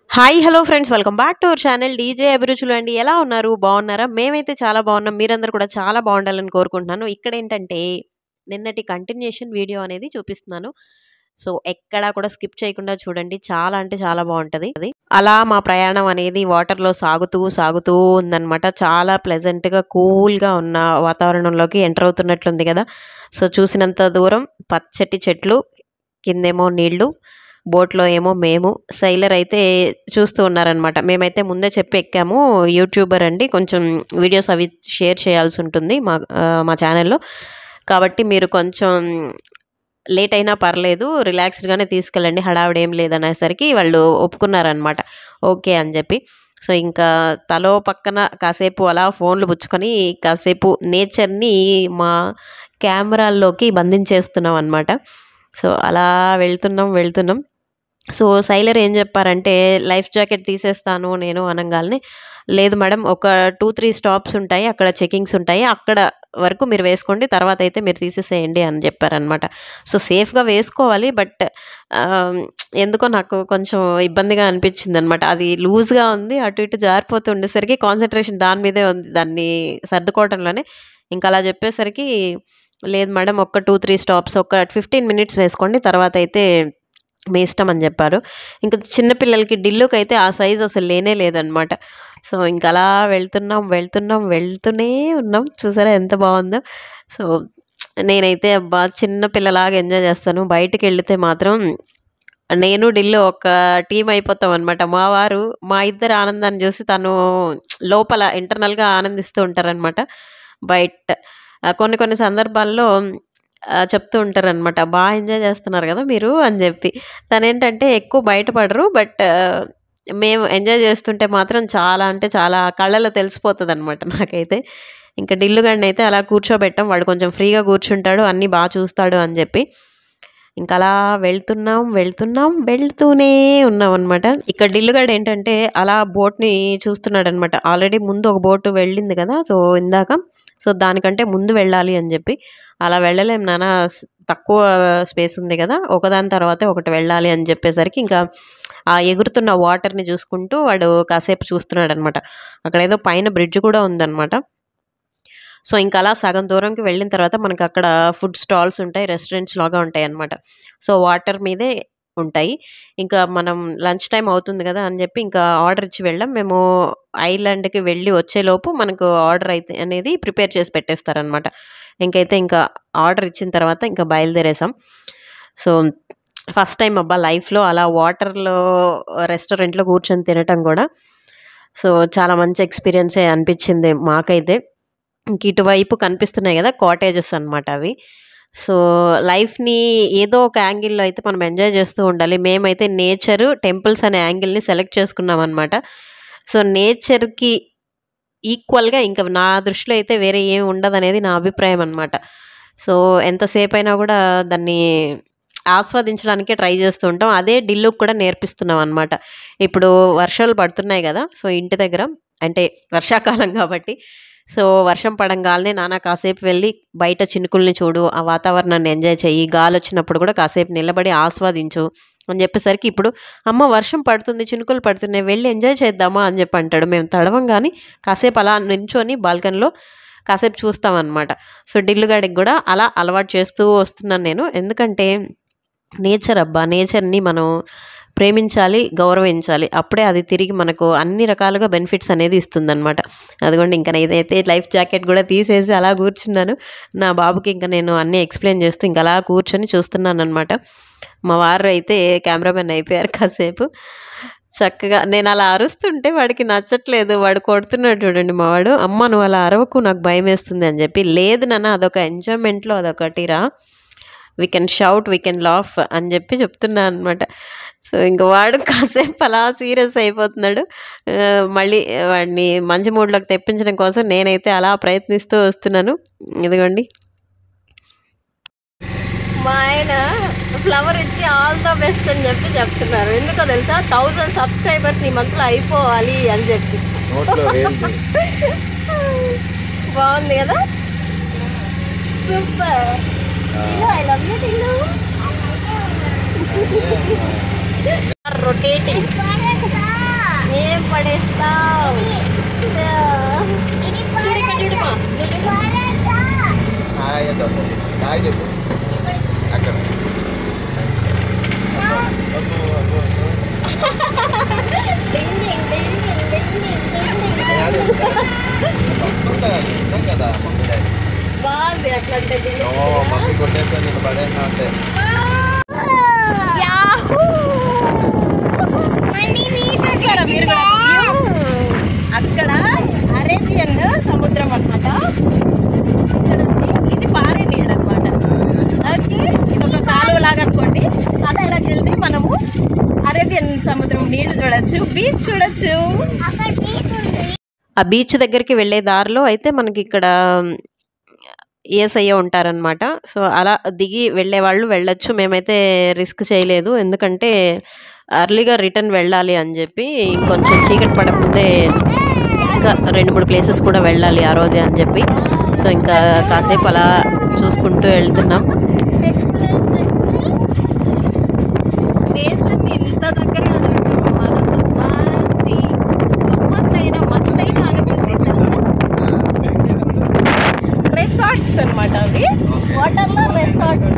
Hi hello friends welcome back to our channel DJ అభిరుచులు అండి ఎలా ఉన్నారు బాగున్నారా మేమైతే చాలా బాగున్నాం మీరందరూ కూడా చాలా బాగుండాలని కోరుకుంటున్నాను ఇక్కడ ఏంటంటే నిన్నటి కంటిన్యూషన్ వీడియో అనేది చూపిస్తున్నాను సో ఎక్కడా కూడా స్కిప్ చేయకుండా చూడండి చాలా అంటే చాలా బాగుంటది అది అలా మా ప్రయాణం అనేది వాటర్లో సాగుతూ సాగుతూ ఉందన్నమాట చాలా ప్లెజెంట్గా కూల్గా ఉన్న వాతావరణంలోకి ఎంటర్ అవుతున్నట్లుంది కదా సో చూసినంత దూరం పచ్చటి చెట్లు కిందేమో నీళ్లు బోట్లో ఏమో మేము సైలర్ అయితే చూస్తూ ఉన్నారనమాట మేమైతే ముందే చెప్పి ఎక్కాము యూట్యూబర్ అండి కొంచెం వీడియోస్ అవి షేర్ చేయాల్సి ఉంటుంది మా ఆ, మా ఛానల్లో కాబట్టి మీరు కొంచెం లేట్ అయినా పర్లేదు రిలాక్స్డ్గానే తీసుకెళ్ళండి హడావిడి ఏం లేదనేసరికి వాళ్ళు ఒప్పుకున్నారనమాట ఓకే అని చెప్పి సో ఇంకా తలో పక్కన కాసేపు అలా ఫోన్లు పుచ్చుకొని కాసేపు నేచర్ని మా కెమెరాల్లోకి బంధించేస్తున్నాం అనమాట సో అలా వెళ్తున్నాం వెళ్తున్నాం సో సైలర్ ఏం చెప్పారంటే లైఫ్ జాకెట్ తీసేస్తాను నేను అనగానే లేదు మేడం ఒక టూ త్రీ స్టాప్స్ ఉంటాయి అక్కడ చెకింగ్స్ ఉంటాయి అక్కడ వరకు మీరు వేసుకోండి తర్వాత అయితే మీరు తీసేసేయండి అని చెప్పారనమాట సో సేఫ్గా వేసుకోవాలి బట్ ఎందుకో నాకు కొంచెం ఇబ్బందిగా అనిపించింది అనమాట అది లూజ్గా ఉంది అటు ఇటు జారిపోతూ ఉండేసరికి కాన్సన్ట్రేషన్ దాని మీదే ఉంది దాన్ని సర్దుకోవడంలోనే ఇంకా అలా చెప్పేసరికి లేదు మేడం ఒక టూ త్రీ స్టాప్స్ ఒక ఫిఫ్టీన్ మినిట్స్ వేసుకోండి తర్వాత అయితే మీ ఇష్టం అని చెప్పారు ఇంకా చిన్నపిల్లలకి డిల్లుకి అయితే ఆ సైజ్ అసలు లేనే లేదనమాట సో ఇంకా అలా వెళ్తున్నాం వెళ్తున్నాం వెళ్తూనే ఉన్నాం చూసారా ఎంత బాగుందో సో నేనైతే అబ్బా చిన్న పిల్లలాగా ఎంజాయ్ చేస్తాను బయటికి వెళితే మాత్రం నేను ఢిల్లీ ఒక టీం అయిపోతాం అనమాట మా వారు మా ఇద్దరు ఆనందాన్ని చూసి తను లోపల ఇంటర్నల్గా ఆనందిస్తూ ఉంటారనమాట బయట ఆ, కొన్ని కొన్ని సందర్భాల్లో ఆ, చెప్తూ ఉంటారనమాట బాగా ఎంజాయ్ చేస్తున్నారు కదా మీరు అని చెప్పి తనేంటంటే ఎక్కువ బయటపడరు బట్ మేము ఎంజాయ్ చేస్తుంటే మాత్రం చాలా అంటే చాలా కళ్ళలో తెలిసిపోతుంది అనమాట నాకైతే ఇంకా డిల్లుగాడిని అయితే అలా కూర్చోబెట్టాం వాడు కొంచెం ఫ్రీగా కూర్చుంటాడు అన్నీ బాగా చూస్తాడు అని చెప్పి ఇంకా అలా వెళ్తున్నాం వెళ్తున్నాం వెళ్తూనే ఉన్నాం అనమాట ఇక్కడ డిల్లుగాడు ఏంటంటే అలా బోట్ని చూస్తున్నాడు అనమాట ఆల్రెడీ ముందు ఒక బోట్ వెళ్ళింది కదా సో ఇందాక సో దానికంటే ముందు వెళ్ళాలి అని చెప్పి అలా వెళ్ళలేం నాన్న స్- తక్కువ స్పేస్ ఉంది కదా ఒకదాని తర్వాతే ఒకటి వెళ్ళాలి అని చెప్పేసరికి ఇంకా ఆ ఎగురుతున్న వాటర్ని చూసుకుంటూ వాడు కాసేపు చూస్తున్నాడు అనమాట అక్కడ ఏదో పైన బ్రిడ్జ్ కూడా ఉందన్నమాట సో ఇంకా అలా సగం దూరంకి వెళ్ళిన తర్వాత మనకి అక్కడ ఫుడ్ స్టాల్స్ ఉంటాయి రెస్టారెంట్స్ లాగా ఉంటాయి అన్నమాట సో వాటర్ మీదే ఉంటాయి ఇంకా మనం లంచ్ టైం అవుతుంది కదా అని చెప్పి ఇంకా ఆర్డర్ ఇచ్చి వెళ్ళాం మేము ఐలాండ్కి వెళ్ళి వచ్చేలోపు మనకు ఆర్డర్ అయితే అనేది ప్రిపేర్ చేసి పెట్టేస్తారనమాట ఇంకైతే ఇంకా ఆర్డర్ ఇచ్చిన తర్వాత ఇంకా బయలుదేరేసాం సో ఫస్ట్ టైం అబ్బా లైఫ్లో అలా వాటర్లో రెస్టారెంట్లో కూర్చొని తినటం కూడా సో చాలా మంచి ఎక్స్పీరియన్సే అనిపించింది మాకైతే ఇంక ఇటువైపు కనిపిస్తున్నాయి కదా కాటేజెస్ అన్నమాట అవి సో లైఫ్ని ఏదో ఒక యాంగిల్లో అయితే మనం ఎంజాయ్ చేస్తూ ఉండాలి మేమైతే నేచరు టెంపుల్స్ అనే యాంగిల్ని సెలెక్ట్ చేసుకున్నాం అనమాట సో నేచర్కి ఈక్వల్గా ఇంకా నా దృష్టిలో అయితే వేరే ఏమి ఉండదు అనేది నా అభిప్రాయం అనమాట సో ఎంతసేపు అయినా కూడా దాన్ని ఆస్వాదించడానికే ట్రై చేస్తూ ఉంటాం అదే డిల్లుకు కూడా నేర్పిస్తున్నాం అనమాట ఇప్పుడు వర్షాలు పడుతున్నాయి కదా సో ఇంటి దగ్గర అంటే వర్షాకాలం కాబట్టి సో వర్షం పడంగానే నాన్న కాసేపు వెళ్ళి బయట చినుకుల్ని చూడు ఆ వాతావరణాన్ని ఎంజాయ్ చెయ్యి గాలి వచ్చినప్పుడు కూడా కాసేపు నిలబడి ఆస్వాదించు అని చెప్పేసరికి ఇప్పుడు అమ్మ వర్షం పడుతుంది చినుకులు పడుతున్నాయి వెళ్ళి ఎంజాయ్ చేద్దామా అని చెప్పి అంటాడు మేము తడవం కానీ కాసేపు అలా నించొని బాల్కనీలో కాసేపు చూస్తామన్నమాట సో డిల్లుగాడికి కూడా అలా అలవాటు చేస్తూ వస్తున్నాను నేను ఎందుకంటే నేచర్ అబ్బా నేచర్ని మనం ప్రేమించాలి గౌరవించాలి అప్పుడే అది తిరిగి మనకు అన్ని రకాలుగా బెనిఫిట్స్ అనేది ఇస్తుందన్నమాట అదిగోండి ఇంకా నేనైతే లైఫ్ జాకెట్ కూడా తీసేసి అలా కూర్చున్నాను నా బాబుకి ఇంకా నేను అన్నీ ఎక్స్ప్లెయిన్ చేస్తూ ఇంకా అలా కూర్చొని చూస్తున్నాను అనమాట మా వారు అయితే కెమెరామెన్ అయిపోయారు కాసేపు చక్కగా నేను అలా అరుస్తుంటే వాడికి నచ్చట్లేదు వాడు కొడుతున్నాడు చూడండి మా వాడు అమ్మ నువ్వు అలా అరవకు నాకు భయం వేస్తుంది అని చెప్పి లేదు నాన్న అదొక ఎంజాయ్మెంట్లో అదొకటిరా we can shout we can laugh అని చెప్పి చెప్తున్నా అనమాట సో ఇంక వాడు కాసేపు అలా సీరియస్ అయిపోతున్నాడు ఆ, మళ్ళీ వాడిని మంచి మూడ్లోకి తెప్పించడం కోసం నేనైతే అలా ప్రయత్నిస్తూ వస్తున్నాను ఇదిగోండి మా ఆయన ఫ్లవర్ ఇచ్చి ఆల్ ద బెస్ట్ అని చెప్పి చెప్తున్నారు ఎందుకో తెలుసా థౌజండ్ సబ్స్క్రైబర్స్ ఈ మంత్లో అయిపోవాలి అని చెప్పి నోట్లో వేలుది బాగుంది కదా super I love you Tillu rotating ఏం పడేస్తావు హాయ్ అంటే వస్తుంది హాయ్ చెప్పు అక్కడ వద్దు, వద్దు, వద్దు. వస్తుందా? నిజం కదా మమ్మీ డాడీ. బాగుంది అట్లంటే ఓ మమ్మీ కొట్టేస్తా నేను పడేస్తా అంటే చూస్తారా మీరు కూడా view? అక్కడ అరేబియన్ సముద్రం అన్నమాట ఇక్కడ వచ్చి ఇది పారే నీళ్ళు అనమాట ఓకే ఇది ఒక కాలువ లాగా అనుకోండి అక్కడికి వెళ్తే మనము అరేబియన్ సముద్రం నీళ్లు చూడొచ్చు బీచ్ చూడొచ్చు ఆ బీచ్ దగ్గరికి వెళ్ళే దారిలో అయితే మనకి ఇక్కడ ఏసయ్య ఉంటారనమాట సో అలా దిగి వెళ్ళే వాళ్ళు వెళ్ళొచ్చు మేమైతే రిస్క్ చేయలేదు ఎందుకంటే అర్లీగా రిటర్న్ వెళ్ళాలి అని చెప్పి ఇంకొంచెం చీకటి పడకముందే ఇంకా రెండు మూడు ప్లేసెస్ కూడా వెళ్ళాలి ఆ రోజే అని చెప్పి సో ఇంకా కాసేపు అలా చూసుకుంటూ వెళ్తున్నాం ఎంత దగ్గరగా చూడటం అదొక మంచి గమ్మత్తైన మత్తైన అనుభూతి తెలుసా రిసార్ట్స్ అనమాట అవి వాటర్లో రిసార్ట్స్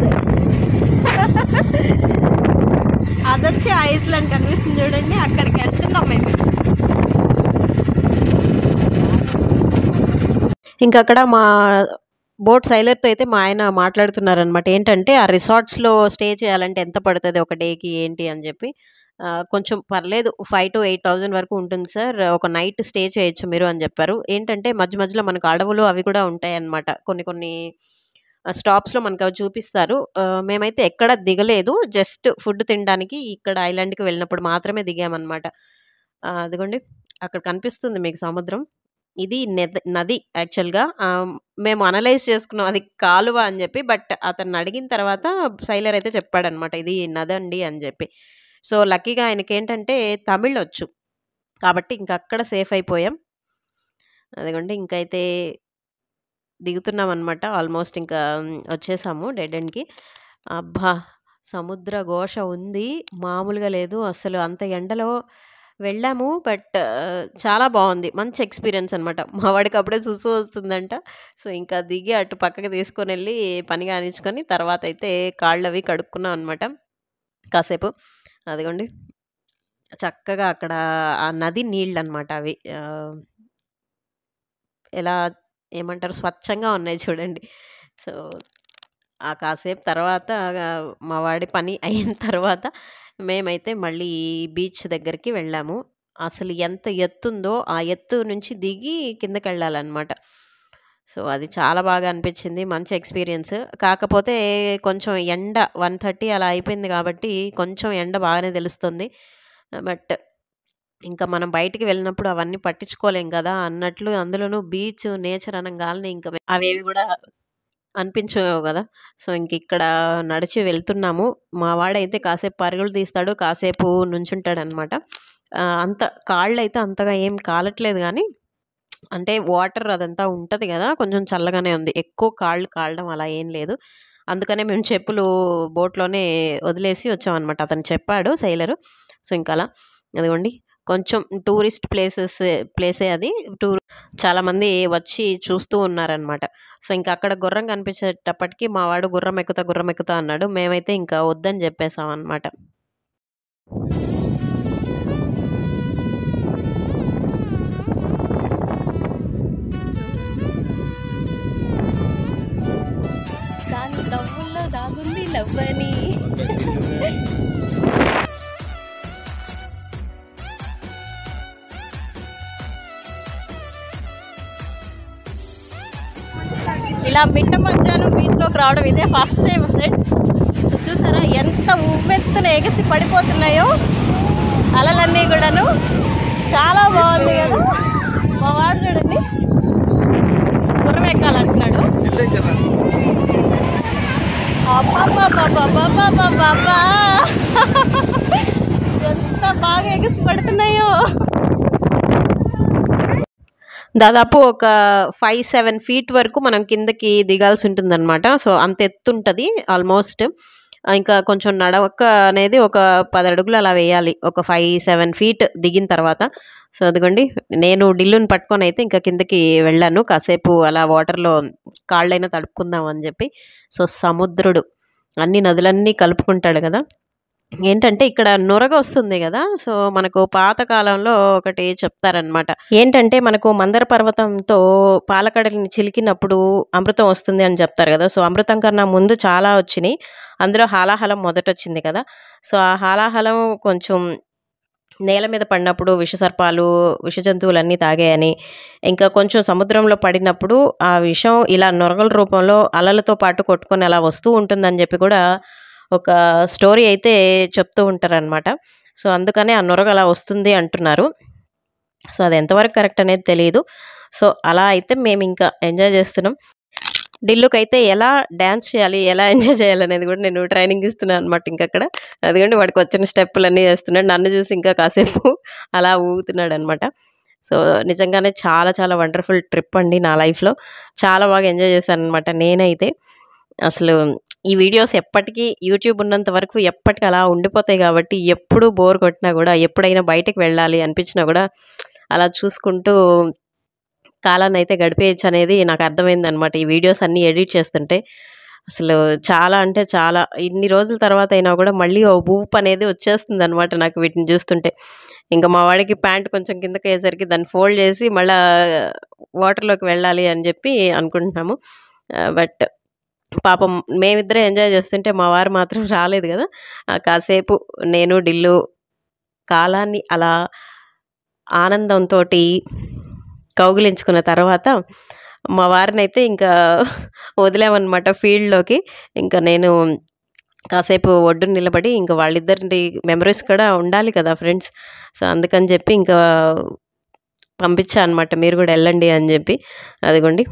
అదొచ్చి ఐస్లాండ్ కనిపిస్తుంది చూడండి అక్కడికి వెళ్తున్నాం మేము ఇంకా అక్కడ మా బోట్ సైలర్తో అయితే మా ఆయన మాట్లాడుతున్నారనమాట ఏంటంటే ఆ రిసార్ట్స్లో స్టే చేయాలంటే ఎంత పడుతుంది ఒక డేకి ఏంటి అని చెప్పి ఆ, కొంచెం పర్లేదు ఫైవ్ టు ఎయిట్ థౌజండ్ వరకు ఉంటుంది సార్ ఒక నైట్ స్టే చేయొచ్చు మీరు అని చెప్పారు ఏంటంటే మధ్య మధ్యలో మనకు అడవులు అవి కూడా ఉంటాయి అన్నమాట కొన్ని కొన్ని స్టాప్స్లో మనకు అవి చూపిస్తారు ఆ, మేమైతే ఎక్కడ దిగలేదు జస్ట్ ఫుడ్ తినడానికి ఇక్కడ ఐలాండ్కి వెళ్ళినప్పుడు మాత్రమే దిగామన్నమాట ఆ, అదిగోండి అక్కడ కనిపిస్తుంది మీకు సముద్రం ఇది నెద- నది యాక్చువల్గా మేము అనలైజ్ చేసుకున్నాం అది కాలువ అని చెప్పి బట్ అతన్ని అడిగిన తర్వాత సైలర్ అయితే చెప్పాడనమాట ఇది నది అండి అని చెప్పి సో లక్కీగా ఆయనకి ఏంటంటే తమిళ్ వచ్చు కాబట్టి ఇంక అక్కడ సేఫ్ అయిపోయాం అదిగోండి ఇంకైతే దిగుతున్నాం అనమాట ఆల్మోస్ట్ ఇంకా మ్, వచ్చేసాము డెడ్ ఎండ్కి అబ్బా సముద్ర ఘోష ఉంది మామూలుగా లేదు అసలు అంత ఎండలో వెళ్ళాము బట్ చాలా బాగుంది మంచి ఎక్స్పీరియన్స్ అనమాట మా వాడికి అప్పుడే సుసు వస్తుందంట సో ఇంకా దిగి అటు పక్కకి తీసుకొని వెళ్ళి పని కానించుకొని తర్వాత అయితే కాళ్ళు అవి కడుక్కున్నాం అనమాట కాసేపు అదిగోండి చక్కగా అక్కడ ఆ నది నీళ్ళు అనమాట అవి ఆ, ఎలా ఏమంటారు స్వచ్ఛంగా ఉన్నాయి చూడండి సో ఆ కాసేపు తర్వాత ఆ, మా వాడి పని అయిన తర్వాత మేమైతే మళ్ళీ బీచ్ దగ్గరికి వెళ్ళాము అసలు ఎంత ఎత్తుందో ఆ ఎత్తు నుంచి దిగి కిందకి వెళ్ళాలన్నమాట సో అది చాలా బాగా అనిపించింది మంచి ఎక్స్పీరియన్స్ కాకపోతే కొంచెం ఎండ వన్ థర్టీ అలా అయిపోయింది కాబట్టి కొంచెం ఎండ బాగానే తెలుస్తుంది బట్ ఇంకా మనం బయటికి వెళ్ళినప్పుడు అవన్నీ పట్టించుకోలేం కదా అన్నట్లు అందులోనూ బీచ్ నేచర్ అనగానే ఇంకా అవేవి కూడా అనిపించవు కదా సో ఇంక ఇక్కడ నడిచి వెళ్తున్నాము మా వాడైతే కాసేపు పరుగులు తీస్తాడు కాసేపు నుంచుంటాడు అనమాట అంత కాళ్ళు అయితే అంతగా ఏం కాలట్లేదు కానీ అంటే వాటర్ అదంతా ఉంటుంది కదా కొంచెం చల్లగానే ఉంది ఎక్కువ కాళ్ళు కాలడం అలా ఏం లేదు అందుకనే మేము చెప్పులు బోట్లోనే వదిలేసి వచ్చామన్నమాట అతను చెప్పాడు సైలరు సో ఇంకా అలా అదిగోండి కొంచెం టూరిస్ట్ ప్లేసెస్ ప్లేసే అది టూర్ చాలామంది వచ్చి చూస్తూ ఉన్నారనమాట సో ఇంకా అక్కడ గుర్రం కనిపించేటప్పటికి మా వాడు గుర్రం ఎక్కుతా గుర్రం ఎక్కుతా అన్నాడు మేమైతే ఇంకా వద్దని చెప్పేసాం అనమాట దాని నవ్వుల్లో దాగుంది నవ్వని ఇలా మిట్ట మధ్యాహ్నం బీచ్లోకి రావడం ఇదే ఫస్ట్ టైం ఫ్రెండ్స్ చూసారా ఎంత ఉవ్వెత్తున ఎగసి పడిపోతున్నాయో అలలన్నీ కూడాను చాలా బాగుంది కదా మా వాడు చూడండి గుర్రం ఎక్కాలంటున్నాడు అబ్బబ్బబ్బబ్బబ్బబ్బబ్బబ్బా. ఎంత బాగా ఎగసి పడుతున్నాయో దాదాపు ఒక ఫైవ్ సెవెన్ ఫీట్ వరకు మనం కిందకి దిగాల్సి ఉంటుందన్నమాట సో అంత ఎత్తు ఉంటుంది ఆల్మోస్ట్ ఆ, ఇంకా కొంచెం నడవక అనేది ఒక పది అడుగులు అలా వేయాలి ఒక ఫైవ్ సెవెన్ ఫీట్ దిగిన తర్వాత సో అదిగోండి నేను డిల్లుని పట్టుకొని అయితే ఇంకా కిందకి వెళ్ళాను కాసేపు అలా వాటర్లో కాళ్ళైనా తడుపుకుందాం అని చెప్పి సో సముద్రుడు అన్ని నదులన్నీ కలుపుకుంటాడు కదా ఏంటంటే ఇక్కడ నొరగ వస్తుంది కదా సో మనకు పాతకాలంలో ఒకటి చెప్తారనమాట ఏంటంటే మనకు మందర పర్వతంతో పాలకడలిని చిలికినప్పుడు అమృతం వస్తుంది అని చెప్తారు కదా సో అమృతం కన్నా ముందు చాలా వచ్చినాయి అందులో హాలాహలం మొదట వచ్చింది కదా సో ఆ హాలాహలం కొంచెం నేల మీద పడినప్పుడు విషసర్పాలు విష జంతువులన్నీ తాగాయని ఇంకా కొంచెం సముద్రంలో పడినప్పుడు ఆ విషం ఇలా నొరగల రూపంలో అలలతో పాటు కొట్టుకొని అలా వస్తూ ఉంటుందని చెప్పి కూడా ఒక స్టోరీ అయితే చెప్తూ ఉంటారనమాట సో అందుకనే ఆ నొరగ అలా వస్తుంది అంటున్నారు సో అది ఎంతవరకు కరెక్ట్ అనేది తెలియదు సో అలా అయితే మేము ఇంకా ఎంజాయ్ చేస్తున్నాం డిల్లుకి అయితే ఎలా డ్యాన్స్ చేయాలి ఎలా ఎంజాయ్ చేయాలి అనేది కూడా నేను ట్రైనింగ్ ఇస్తున్నాను అనమాట ఇంకా అక్కడ అదిగోండి వాడికి వచ్చిన స్టెప్పులు అన్నీ చేస్తున్నాడు నన్ను చూసి ఇంకా కాసేపు అలా ఊగుతున్నాడు అనమాట సో నిజంగానే చాలా చాలా వండర్ఫుల్ ట్రిప్ అండి నా లైఫ్లో చాలా బాగా ఎంజాయ్ చేశాను అనమాట నేనైతే అసలు ఈ వీడియోస్ ఎప్పటికీ యూట్యూబ్ ఉన్నంత వరకు ఎప్పటికీ అలా ఉండిపోతాయి కాబట్టి ఎప్పుడు బోర్ కొట్టినా కూడా ఎప్పుడైనా బయటకు వెళ్ళాలి అనిపించినా కూడా అలా చూసుకుంటూ కాలాన్ని అయితే గడిపేయచ్చు అనేది నాకు అర్థమైంది అనమాట ఈ వీడియోస్ అన్నీ ఎడిట్ చేస్తుంటే అసలు చాలా అంటే చాలా ఇన్ని రోజుల తర్వాత అయినా కూడా మళ్ళీ ఓ ఊపు అనేది వచ్చేస్తుంది అనమాట నాకు వీటిని చూస్తుంటే ఇంకా మా వాడికి ప్యాంట్ కొంచెం కిందకి అయ్యేసరికి దాన్ని ఫోల్డ్ చేసి మళ్ళా వాటర్లోకి వెళ్ళాలి అని చెప్పి అనుకుంటున్నాము బట్ పాపం మేమిద్దరం ఎంజాయ్ చేస్తుంటే మా వారు మాత్రం రాలేదు కదా ఆ కాసేపు నేను డిల్లు కాలాన్ని అలా ఆనందంతో కౌగిలించుకున్న తర్వాత మా వారిని అయితే ఇంకా వదిలామన్నమాట ఫీల్డ్లోకి ఇంకా నేను కాసేపు ఒడ్డున నిలబడి ఇంకా వాళ్ళిద్దరి మెమరీస్ కూడా ఉండాలి కదా ఫ్రెండ్స్ సో అందుకని చెప్పి ఇంకా పంపించా అనమాట మీరు కూడా వెళ్ళండి అని చెప్పి అదిగోండి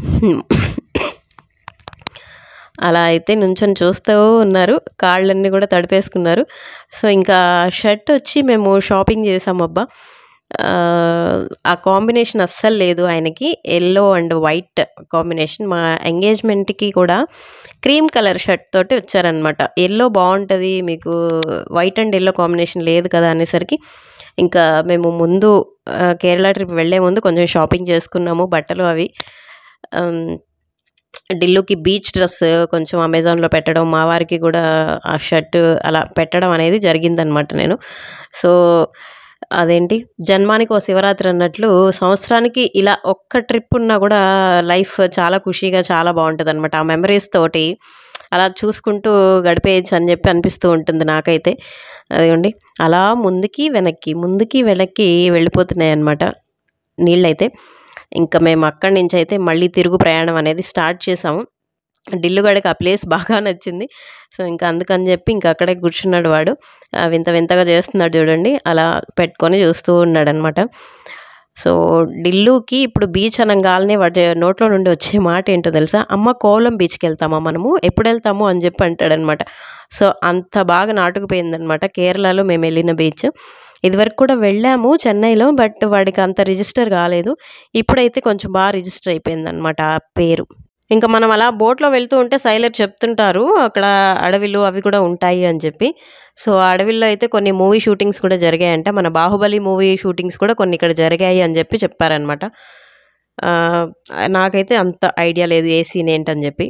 అలా అయితే నుంచొని చూస్తూ ఉన్నారు కాళ్ళన్నీ కూడా తడిపేసుకున్నారు సో ఇంకా షర్ట్ వచ్చి మేము షాపింగ్ చేసాము అబ్బా ఆ, ఆ కాంబినేషన్ అస్సలు లేదు ఆయనకి ఎల్లో అండ్ వైట్ కాంబినేషన్ మా ఎంగేజ్మెంట్కి కూడా క్రీమ్ కలర్ షర్ట్ తోటి వచ్చారనమాట ఎల్లో బాగుంటుంది మీకు వైట్ అండ్ ఎల్లో కాంబినేషన్ లేదు కదా అనేసరికి ఇంకా మేము ముందు ఆ, కేరళ ట్రిప్ వెళ్ళే ముందు కొంచెం షాపింగ్ చేసుకున్నాము బట్టలు అవి ఆమ్, డిల్లుకి బీచ్ డ్రెస్ కొంచెం అమెజాన్లో పెట్టడం మా వారికి కూడా ఆ షర్ట్ అలా పెట్టడం అనేది జరిగిందనమాట నేను సో అదేంటి జన్మానికి ఓ శివరాత్రి అన్నట్లు సంవత్సరానికి ఇలా ఒక్క ట్రిప్ ఉన్నా కూడా లైఫ్ చాలా ఖుషీగా చాలా బాగుంటుంది అనమాట ఆ మెమరీస్ తోటి అలా చూసుకుంటూ గడిపేయచ్చు అని చెప్పి అనిపిస్తూ ఉంటుంది నాకైతే అదిగోండి అలా ముందుకి వెనక్కి ముందుకి వెనక్కి వెళ్ళిపోతున్నాయి అనమాట నీళ్ళైతే ఇంకా మేము అక్కడి నుంచి అయితే మళ్ళీ తిరుగు ప్రయాణం అనేది స్టార్ట్ చేసాము డిల్లుగడికి ఆ ప్లేస్ బాగా నచ్చింది సో ఇంకా అందుకని చెప్పి ఇంకా అక్కడే కూర్చున్నాడు వాడు ఆ వింత వింతగా చేస్తున్నాడు చూడండి అలా పెట్టుకొని చూస్తూ ఉన్నాడు అనమాట సో డిల్లుకి ఇప్పుడు బీచ్ అనగానే వాటి నోట్లో నుండి వచ్చే మాట ఏంటో తెలుసా అమ్మ కోలం బీచ్కి వెళ్తామా మనము ఎప్పుడు వెళ్తాము అని చెప్పి అంటాడనమాట సో అంత బాగా నాటుకుపోయిందనమాట కేరళలో మేము వెళ్ళిన బీచ్ ఇదివరకు కూడా వెళ్ళాము చెన్నైలో బట్ వాడికి అంత రిజిస్టర్ కాలేదు ఇప్పుడైతే కొంచెం బాగా రిజిస్టర్ అయిపోయిందనమాట ఆ పేరు ఇంకా మనం అలా బోట్లో వెళ్తూ ఉంటే సైలర్ చెప్తుంటారు అక్కడ అడవిలు అవి కూడా ఉంటాయి అని చెప్పి సో ఆ అడవిల్లో అయితే కొన్ని మూవీ షూటింగ్స్ కూడా జరిగాయంట మన బాహుబలి మూవీ షూటింగ్స్ కూడా కొన్ని ఇక్కడ జరిగాయి అని చెప్పి చెప్పారనమాట ఆ, నాకైతే అంత ఐడియా లేదు ఏ సీన్ ఏంటని చెప్పి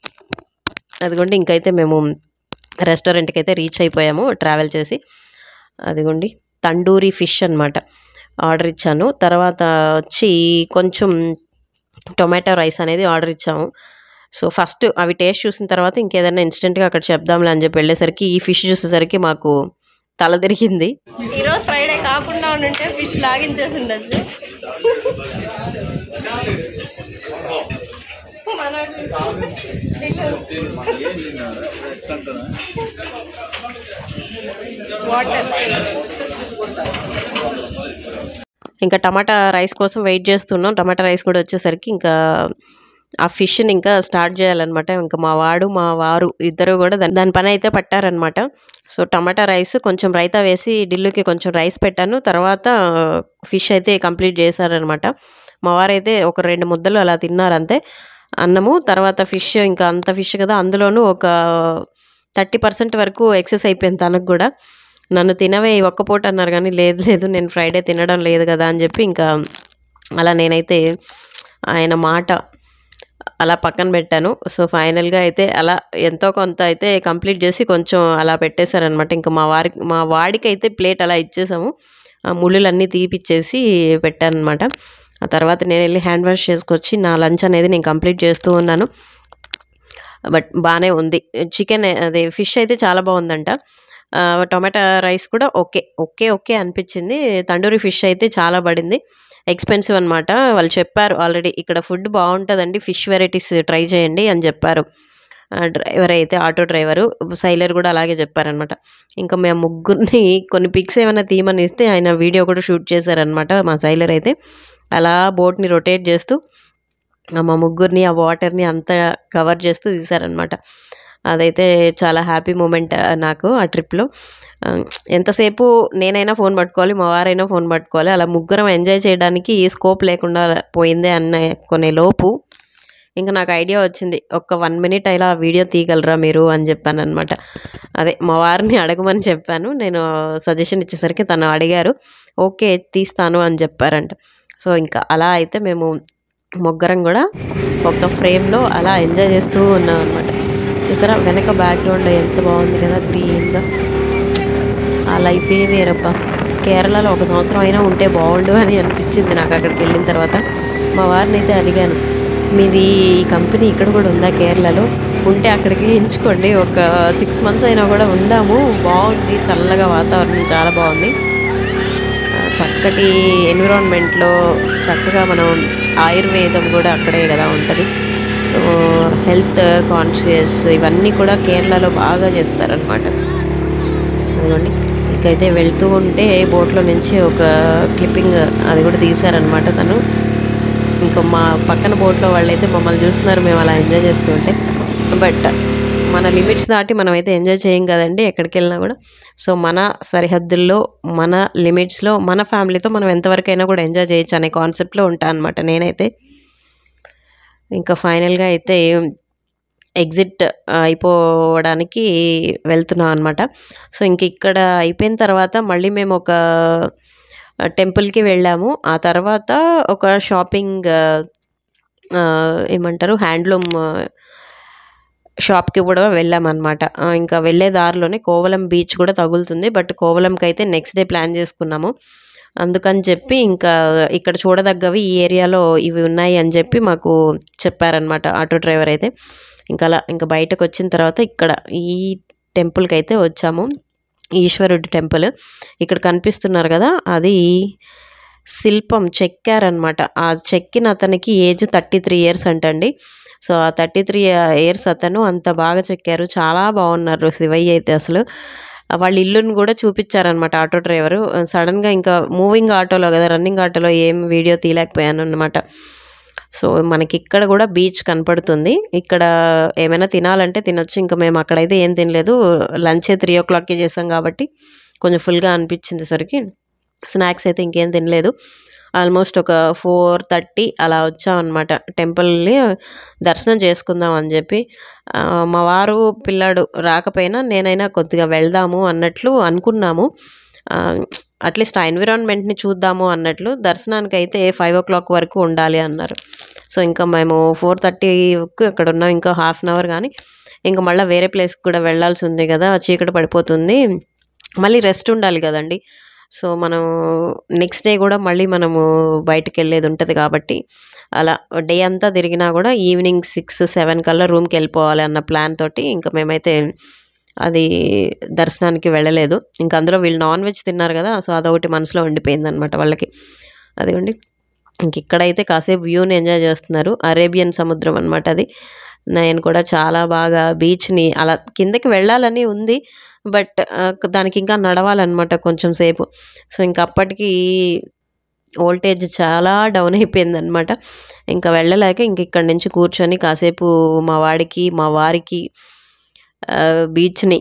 అదిగోండి ఇంకైతే మేము రెస్టారెంట్కి అయితే రీచ్ అయిపోయాము ట్రావెల్ చేసి అదిగోండి తండూరి ఫిష్ అనమాట ఆర్డర్ ఇచ్చాను తర్వాత వచ్చి కొంచెం టొమాటో రైస్ అనేది ఆర్డర్ ఇచ్చాము సో ఫస్ట్ అవి టేస్ట్ చూసిన తర్వాత ఇంకేదైనా ఇన్స్టెంట్గా అక్కడ చెప్దాంలే అని చెప్పి వెళ్ళేసరికి ఈ ఫిష్ చూసేసరికి మాకు తల తిరిగింది ఈరోజు ఫ్రైడే కాకుండా ఉంటే ఫిష్ లాగించేసి ఉండొచ్చు వాటర్ ఇంకా టమాటా రైస్ కోసం వెయిట్ చేస్తున్నాం టమాటా రైస్ కూడా వచ్చేసరికి ఇంకా ఆ ఫిష్ని ఇంకా స్టార్ట్ చేయాలన్నమాట ఇంకా మా వాడు మా వారు ఇద్దరు కూడా దాని దాని పని అయితే పట్టారనమాట సో టమాటా రైస్ కొంచెం రైతా వేసి డిల్లుకి కొంచెం రైస్ పెట్టాను తర్వాత ఫిష్ అయితే కంప్లీట్ చేశారనమాట మా వారైతే ఒక రెండు ముద్దలు అలా తిన్నారు అంతే అన్నము తర్వాత ఫిష్ ఇంకా అంత ఫిష్ కదా అందులోనూ ఒక థర్టీ పర్సెంట్ వరకు ఎక్సెస్ అయిపోయింది తనకు కూడా నన్ను తినవే ఈ ఒక్క పూట అన్నారు కానీ లేదు లేదు నేను ఫ్రైడే తినడం లేదు కదా అని చెప్పి ఇంకా అలా నేనైతే ఆయన మాట అలా పక్కన పెట్టాను సో ఫైనల్గా అయితే అలా ఎంతో కొంత అయితే కంప్లీట్ చేసి కొంచెం అలా పెట్టేశారనమాట ఇంకా మా వారికి మా వాడికి అయితే ప్లేట్ అలా ఇచ్చేసాము ఆ ముళ్ళులన్నీ తీపిచ్చేసి పెట్టాను అనమాట ఆ తర్వాత నేను వెళ్ళి హ్యాండ్ వాష్ చేసుకొచ్చి నా లంచ్ అనేది నేను కంప్లీట్ చేస్తూ ఉన్నాను బట్ బాగానే ఉంది చికెన్ అదే ఫిష్ అయితే చాలా బాగుందంట ఆ, టొమాటో రైస్ కూడా ఓకే ఓకే ఓకే అనిపించింది తండూరి ఫిష్ అయితే చాలా పడింది ఎక్స్పెన్సివ్ అనమాట వాళ్ళు చెప్పారు ఆల్రెడీ ఇక్కడ ఫుడ్ బాగుంటుందండి ఫిష్ వెరైటీస్ ట్రై చేయండి అని చెప్పారు ఆ, డ్రైవర్ అయితే ఆటో డ్రైవరు సైలర్ కూడా అలాగే చెప్పారనమాట ఇంకా మేము ముగ్గురిని కొన్ని పిక్స్ ఏమైనా తీయమని ఇస్తే ఆయన వీడియో కూడా షూట్ చేశారనమాట మా సైలర్ అయితే అలా బోట్ని రొటేట్ చేస్తూ ఆ మా ముగ్గురిని ఆ వాటర్ని అంతా కవర్ చేస్తూ తీశారనమాట అదైతే చాలా హ్యాపీ మూమెంట్ నాకు ఆ ట్రిప్లో ఆ, ఎంతసేపు నేనైనా ఫోన్ పట్టుకోవాలి మా వారైనా ఫోన్ పట్టుకోవాలి అలా ముగ్గురం ఎంజాయ్ చేయడానికి స్కోప్ లేకుండా పోయిందే అన్న కొనే లోపు ఇంకా నాకు ఐడియా వచ్చింది ఒక వన్ మినిట్ ఇలా వీడియో తీయగలరా మీరు అని చెప్పాను అనమాట అదే మా వారిని అడగమని చెప్పాను నేను సజెషన్ ఇచ్చేసరికి తను అడిగారు ఓకే తీస్తాను అని చెప్పారంట సో ఇంకా అలా అయితే మేము ముగ్గురం కూడా ఒక ఫ్రేమ్లో అలా ఎంజాయ్ చేస్తూ ఉన్నాం అనమాట చూసారా వెనక బ్యాక్గ్రౌండ్ ఎంత బాగుంది కదా గ్రీన్గా ఆ లైఫే వేరబ్బా కేరళలో ఒక సంవత్సరం అయినా ఉంటే బాగుండు అని అనిపించింది నాకు అక్కడికి వెళ్ళిన తర్వాత మా వారిని అయితే అడిగాను మీది ఈ కంపెనీ ఇక్కడ కూడా ఉందా కేరళలో ఉంటే అక్కడికి ఎంచుకోండి ఒక సిక్స్ మంత్స్ అయినా కూడా ఉందాము బాగుంది చల్లగా వాతావరణం చాలా బాగుంది ఆ, చక్కటి ఎన్విరాన్మెంట్లో చక్కగా మనం ఆయుర్వేదం కూడా అక్కడే కదా ఉంటుంది సో హెల్త్ కాన్షియస్ ఇవన్నీ కూడా కేరళలో బాగా చేస్తారనమాట అదిగోండి ఇంకైతే వెళ్తూ ఉంటే బోట్లో నుంచి ఒక క్లిప్పింగ్ అది కూడా తీశారనమాట తను ఇంకా మా పక్కన బోట్లో వాళ్ళైతే మమ్మల్ని చూస్తున్నారు మేము అలా ఎంజాయ్ చేస్తూ ఉంటే బట్ మన లిమిట్స్ దాటి మనం అయితే ఎంజాయ్ చేయం కదండి ఎక్కడికి వెళ్ళినా కూడా సో మన సరిహద్దుల్లో మన లిమిట్స్లో మన ఫ్యామిలీతో మనం ఎంతవరకైనా కూడా ఎంజాయ్ చేయొచ్చు అనే కాన్సెప్ట్లో ఉంటాను అనమాట నేనైతే ఇంకా ఫైనల్గా అయితే ఎగ్జిట్ అయిపోవడానికి వెళ్తున్నాం అనమాట సో ఇంక ఇక్కడ అయిపోయిన తర్వాత మళ్ళీ మేము ఒక టెంపుల్కి వెళ్ళాము ఆ తర్వాత ఒక షాపింగ్ ఆ, ఏమంటారు హ్యాండ్లూమ్ షాప్కి కూడా వెళ్ళామన్నమాట ఆ, ఇంకా వెళ్ళే దారిలోనే కోవలం బీచ్ కూడా తగులుతుంది బట్ కోవలంకి అయితే నెక్స్ట్ డే ప్లాన్ చేసుకున్నాము అందుకని చెప్పి ఇంకా ఇక్కడ చూడదగ్గవి ఈ ఏరియాలో ఇవి ఉన్నాయి అని చెప్పి మాకు చెప్పారనమాట ఆటో డ్రైవర్ అయితే ఇంకా అలా ఇంకా బయటకు వచ్చిన తర్వాత ఇక్కడ ఈ టెంపుల్కి అయితే వచ్చాము ఈశ్వరుడి టెంపుల్ ఇక్కడ కనిపిస్తున్నారు కదా అది శిల్పం చెక్కారనమాట ఆ చెక్కిన అతనికి ఏజ్ థర్టీ త్రీ ఇయర్స్ అంటండి సో ఆ థర్టీ త్రీ ఇయర్స్ అతను అంత బాగా చెక్కారు చాలా బాగున్నారు శివయ్య అయితే అసలు వాళ్ళ ఇల్లుని కూడా చూపించారనమాట ఆటో డ్రైవరు సడన్గా ఇంకా మూవింగ్ ఆటోలో కదా రన్నింగ్ ఆటోలో ఏం వీడియో తీయలేకపోయాను అనమాట సో మనకి ఇక్కడ కూడా బీచ్ కనపడుతుంది ఇక్కడ ఏమైనా తినాలంటే తినొచ్చు ఇంకా మేము అక్కడైతే ఏం తినలేదు లంచ్ త్రీ ఓ క్లాక్కి చేసాం కాబట్టి కొంచెం ఫుల్గా అనిపించింది సరికి స్నాక్స్ అయితే ఇంకేం తినలేదు ఆల్మోస్ట్ ఒక ఫోర్ థర్టీ అలా వచ్చామన్నమాట టెంపుల్ని దర్శనం చేసుకుందాం అని చెప్పి ఆ, మా వారు పిల్లాడు రాకపోయినా నేనైనా కొద్దిగా వెళ్దాము అన్నట్లు అనుకున్నాము అట్లీస్ట్ ఆ ఎన్విరాన్మెంట్ని చూద్దాము అన్నట్లు దర్శనానికి అయితే ఫైవ్ ఓ క్లాక్ వరకు ఉండాలి అన్నారు సో ఇంకా మేము ఫోర్ థర్టీకి అక్కడ ఉన్నాం ఇంకా హాఫ్ అన్ అవర్ కానీ ఇంకా మళ్ళీ వేరే ప్లేస్కి కూడా వెళ్ళాల్సి ఉంది కదా చీకటి పడిపోతుంది మళ్ళీ రెస్ట్ ఉండాలి కదండి సో మనం నెక్స్ట్ డే కూడా మళ్ళీ మనము బయటకు వెళ్ళేది ఉంటుంది కాబట్టి అలా డే అంతా తిరిగినా కూడా ఈవినింగ్ సిక్స్ సెవెన్ కల్లా రూమ్కి వెళ్ళిపోవాలి అన్న ప్లాన్ తోటి ఇంకా మేమైతే అది దర్శనానికి వెళ్ళలేదు ఇంకా అందులో వీళ్ళు నాన్ వెజ్ తిన్నారు కదా సో అదొకటి మనసులో ఉండిపోయింది అనమాట వాళ్ళకి అదిగోండి ఇంక ఇక్కడైతే కాసేపు వ్యూని ఎంజాయ్ చేస్తున్నారు అరేబియన్ సముద్రం అనమాట అది నేను కూడా చాలా బాగా బీచ్ని అలా కిందకి వెళ్ళాలని ఉంది బట్ దానికి ఇంకా నడవాలన్నమాట కొంచెం సేపు సో ఇంక అప్పటికి వోల్టేజ్ చాలా డౌన్ అయిపోయింది అనమాట ఇంకా వెళ్ళలేక ఇంక ఇక్కడి నుంచి కూర్చొని కాసేపు మా వాడికి మా వారికి ఆ, బీచ్ని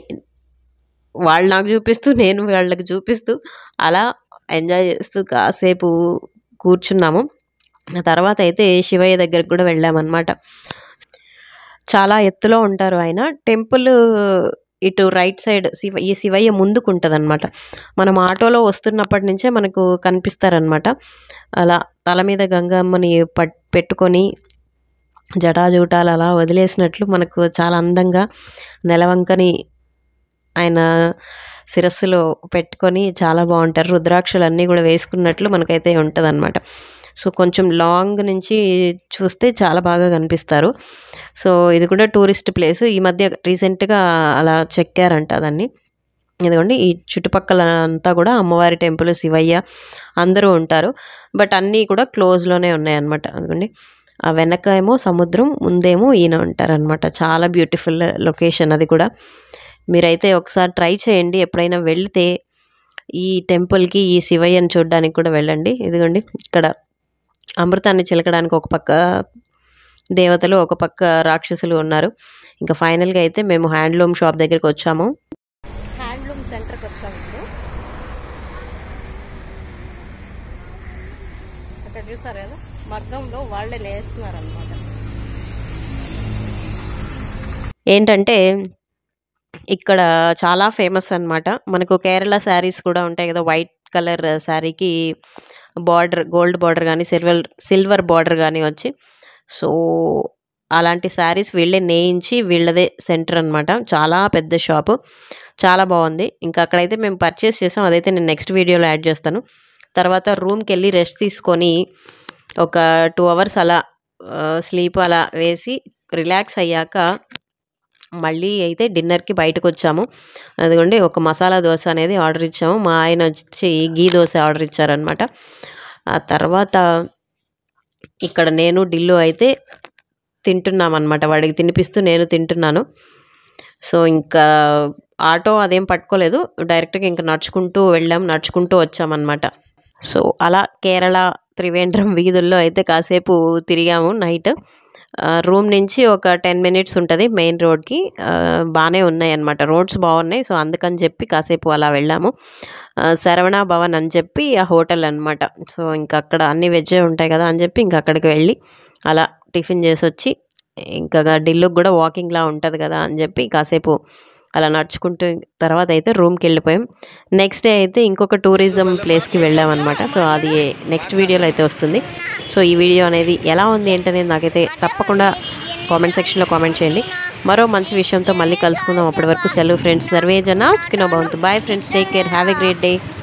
వాళ్ళు నాకు చూపిస్తూ నేను వాళ్ళకి చూపిస్తూ అలా ఎంజాయ్ చేస్తూ కాసేపు కూర్చున్నాము ఆ తర్వాత అయితే శివయ్య దగ్గరికి కూడా వెళ్ళామన్నమాట చాలా ఎత్తులో ఉంటారు ఆయన టెంపుల్ ఇటు రైట్ సైడ్ శివ ఈ శివయ్య ముందుకు ఉంటుందన్నమాట మనం ఆటోలో వస్తున్నప్పటి నుంచే మనకు కనిపిస్తారనమాట అలా తల మీద గంగమ్మని పట్ పెట్టుకొని జటాజూటాలు అలా వదిలేసినట్లు మనకు చాలా అందంగా నెలవంకని ఆయన శిరస్సులో పెట్టుకొని చాలా బాగుంటారు రుద్రాక్షలు అన్నీ కూడా వేసుకున్నట్లు మనకైతే ఉంటుంది సో కొంచెం లాంగ్ నుంచి చూస్తే చాలా బాగా కనిపిస్తారు సో ఇది కూడా టూరిస్ట్ ప్లేస్ ఈ మధ్య రీసెంట్గా అలా చెక్కారంట దాన్ని ఇదిగోండి ఈ చుట్టుపక్కల అంతా కూడా అమ్మవారి టెంపుల్ శివయ్య అందరూ ఉంటారు బట్ అన్నీ కూడా క్లోజ్లోనే ఉన్నాయన్నమాట అదిగోండి ఆ వెనక ఏమో సముద్రం ముందేమో ఈయన ఉంటారనమాట చాలా బ్యూటిఫుల్ లొకేషన్ అది కూడా మీరైతే ఒకసారి ట్రై చేయండి ఎప్పుడైనా వెళ్తే ఈ టెంపుల్కి ఈ శివయ్యని చూడడానికి కూడా వెళ్ళండి ఇదిగోండి ఇక్కడ అమృతాన్ని చిలకడానికి ఒక పక్క దేవతలు ఒక పక్క రాక్షసులు ఉన్నారు ఇంకా ఫైనల్గా అయితే మేము హ్యాండ్లూమ్ షాప్ దగ్గరికి వచ్చాము హ్యాండ్లూమ్ సెంటర్కి వచ్చాము ఇప్పుడు అక్కడ చూసారు కదా మగ్గంలో వాళ్ళే నేస్తున్నారు అనమాట ఏంటంటే ఇక్కడ చాలా ఫేమస్ అన్నమాట మనకు కేరళ శారీస్ కూడా ఉంటాయి కదా వైట్ కలర్ శారీకి బార్డర్ గోల్డ్ బార్డర్ కానీ సిల్వర్ సిల్వర్ బార్డర్ కానీ వచ్చి సో అలాంటి శారీస్ వీళ్ళే నేయించి వీళ్ళదే సెంటర్ అనమాట చాలా పెద్ద షాపు చాలా బాగుంది ఇంకా అక్కడైతే మేము పర్చేస్ చేసాం అదైతే నేను నెక్స్ట్ వీడియోలో యాడ్ చేస్తాను తర్వాత రూమ్కి వెళ్ళి రెస్ట్ తీసుకొని ఒక టూ అవర్స్ అలా స్లీప్ అలా వేసి రిలాక్స్ అయ్యాక మళ్ళీ అయితే డిన్నర్కి బయటకు వచ్చాము అదిగోండి ఒక మసాలా దోశ అనేది ఆర్డర్ ఇచ్చాము మా ఆయన వచ్చి గీ దోశ ఆర్డర్ ఇచ్చారనమాట ఆ తర్వాత ఇక్కడ నేను డిల్లు అయితే తింటున్నాం అనమాట వాడికి తినిపిస్తూ నేను తింటున్నాను సో ఇంకా ఆటో అదేం పట్టుకోలేదు డైరెక్ట్గా ఇంకా నడుచుకుంటూ వెళ్ళాం నడుచుకుంటూ వచ్చామన్నమాట సో అలా కేరళ త్రివేంద్రం వీధుల్లో అయితే కాసేపు తిరిగాము నైట్ రూమ్ నుంచి ఒక టెన్ మినిట్స్ ఉంటుంది మెయిన్ రోడ్కి బాగానే ఉన్నాయి అనమాట రోడ్స్ బాగున్నాయి సో అందుకని చెప్పి కాసేపు అలా వెళ్ళాము శరవణ భవన్ అని చెప్పి ఆ హోటల్ అనమాట సో ఇంకా అక్కడ అన్ని వెజ్ ఉంటాయి కదా అని చెప్పి ఇంకా అక్కడికి వెళ్ళి అలా టిఫిన్ చేసి వచ్చి ఇంకా ఢిల్లీకి కూడా వాకింగ్లా ఉంటుంది కదా అని చెప్పి కాసేపు అలా నడుచుకుంటూ తర్వాత అయితే రూమ్కి వెళ్ళిపోయాం నెక్స్ట్ డే అయితే ఇంకొక టూరిజం ప్లేస్కి వెళ్ళామన్నమాట సో అది నెక్స్ట్ వీడియోలో అయితే వస్తుంది సో ఈ వీడియో అనేది ఎలా ఉంది ఏంటనేది నాకైతే తప్పకుండా కామెంట్ సెక్షన్లో కామెంట్ చేయండి మరో మంచి విషయంతో మళ్ళీ కలుసుకుందాం అప్పటి వరకు సెలవు ఫ్రెండ్స్ సర్వే జన సుఖినో భవంతు bye friends take care have a great day